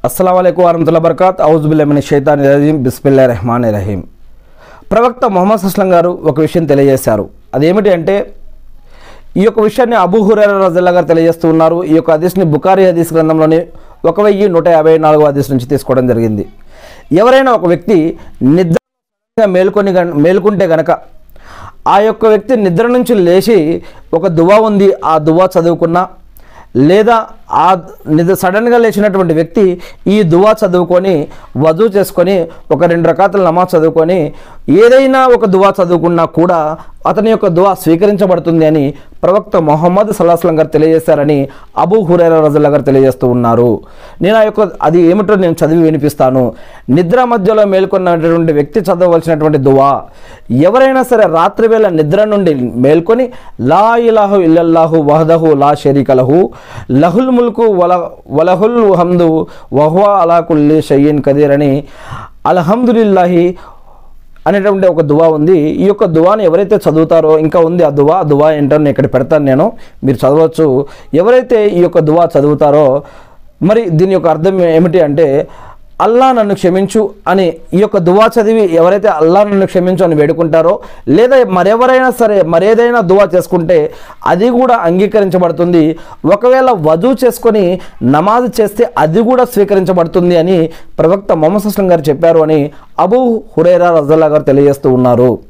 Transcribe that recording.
అస్సలం అయికు వరహతుల్లా బర్కాత్ ఔజుబుల్లమిన షైతాన్ రజీం బిస్మిల్లా రెహమాన్ రహీం ప్రవక్త మొహమ్మద్ అస్లం గారు ఒక విషయం తెలియజేశారు అదేమిటి అంటే ఈ యొక్క విషయాన్ని అబూ హురేర రజల్లా గారు తెలియజేస్తూ ఉన్నారు ఈ యొక్క హదీస్ని బుకారి హదీస్ గ్రంథంలోని ఒక వెయ్యి నూట యాభై నాలుగో హదీస్ నుంచి తీసుకోవడం జరిగింది ఎవరైనా ఒక వ్యక్తి నిద్ర మేల్కొని గన- మేల్కొంటే గనక ఆ యొక్క వ్యక్తి నిద్ర నుంచి లేచి ఒక దువా ఉంది ఆ దువా చదువుకున్నా లేదా ఆ నిద్ర సడన్గా లేచినటువంటి వ్యక్తి ఈ దువా చదువుకొని వజూ చేసుకొని ఒక రెండు రకాతుల నమాజ్ చదువుకొని ఏదైనా ఒక దువా చదువుకున్నా కూడా అతని యొక్క దువా స్వీకరించబడుతుంది అని ప్రవక్త మొహమ్మద్ సల్లాహస్లం గారు తెలియజేశారని అబూ హురైరా రజల్లా గారు తెలియజేస్తూ ఉన్నారు నేను ఆ యొక్క అది ఏమిటో నేను చదివి వినిపిస్తాను నిద్ర మధ్యలో మేల్కొన్నటువంటి వ్యక్తి చదవలసినటువంటి దువా ఎవరైనా సరే రాత్రి వేళ నిద్ర నుండి మేల్కొని లా ఇలాహు ఇల్లల్లాహు వహదహు లా షరీకలహు లహుల్ ముల్కు వల వలహుల్ హమ్దు వహ్వా అలా కుల్లి షయ్యన్ కదీర్ అని అల్హమ్దులిల్లాహి అనేటువంటి ఒక దువా ఉంది ఈ యొక్క దువాని ఎవరైతే చదువుతారో ఇంకా ఉంది ఆ దువా ఆ దువా ఏంటో నేను ఇక్కడ పెడతాను నేను మీరు చదవచ్చు ఎవరైతే ఈ యొక్క దువా చదువుతారో మరి దీని యొక్క అర్థం ఏమిటి అంటే అల్లా నన్ను క్షమించు అని ఈ యొక్క దువా చదివి ఎవరైతే అల్లా నన్ను క్షమించు అని వేడుకుంటారో లేదా మరెవరైనా సరే మరేదైనా దువా చేసుకుంటే అది కూడా అంగీకరించబడుతుంది ఒకవేళ వధు చేసుకొని నమాజ్ చేస్తే అది కూడా స్వీకరించబడుతుంది అని ప్రవక్త మొహమ్మద్ అస్లం గారు చెప్పారు అని అబూ హురేరా రజల్లా గారు తెలియజేస్తూ ఉన్నారు